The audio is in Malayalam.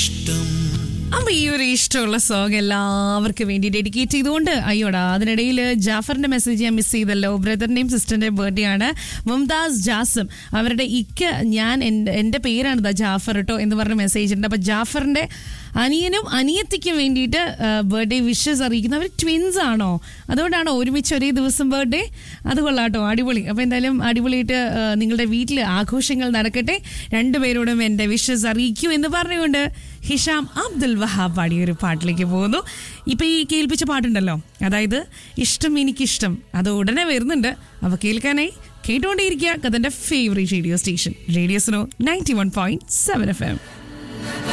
ഇഷ്ടം അപ്പൊ ഈ ഒരു ഇഷ്ടമുള്ള സോങ് എല്ലാവർക്കും വേണ്ടി ഡെഡിക്കേറ്റ് ചെയ്തുകൊണ്ട് അയ്യോടാ അതിനിടയിൽ ജാഫറിന്റെ മെസ്സേജ് ഞാൻ മിസ് ചെയ്തല്ലോ ബ്രദറിന്റെയും സിസ്റ്ററിന്റെയും ബർത്ത്ഡേ ആണ് മുംതാസ് ജാസും അവരുടെ ഇക്ക ഞാൻ എൻ്റെ എൻ്റെ പേരാണ് ദാ ജാഫർ കേട്ടോ എന്ന് പറഞ്ഞ മെസ്സേജ് ഉണ്ട് അപ്പൊ ജാഫറിന്റെ അനിയനും അനിയത്തിക്കും വേണ്ടിയിട്ട് ബർത്ത്ഡേ വിഷസ് അറിയിക്കുന്നത് അവർ ട്വിൻസ് ആണോ അതുകൊണ്ടാണോ ഒരുമിച്ച് ഒരേ ദിവസം ബർത്ത്ഡേ അത് കൊള്ളാട്ടോ അടിപൊളി അപ്പൊ എന്തായാലും അടിപൊളിയായിട്ട് ആ, നിങ്ങളുടെ വീട്ടിൽ ആഘോഷങ്ങൾ നടക്കട്ടെ രണ്ടുപേരോടും എൻ്റെ വിഷസ് അറിയിക്കൂ എന്ന് പറഞ്ഞുകൊണ്ട് ഹിഷാം അബ്ദുൽ വഹാബ് പാടിയ ഒരു പാട്ടിലേക്ക് പോകുന്നു ഇപ്പൊ ഈ കേൾപ്പിച്ച പാട്ടുണ്ടല്ലോ അതായത് ഇഷ്ടം എനിക്കിഷ്ടം അത് ഉടനെ വരുന്നുണ്ട് അപ്പൊ കേൾക്കാനായി കേട്ടുകൊണ്ടേയിരിക്കുക കഥന്റെ favourite radio station radio Suno ninety one point seven F M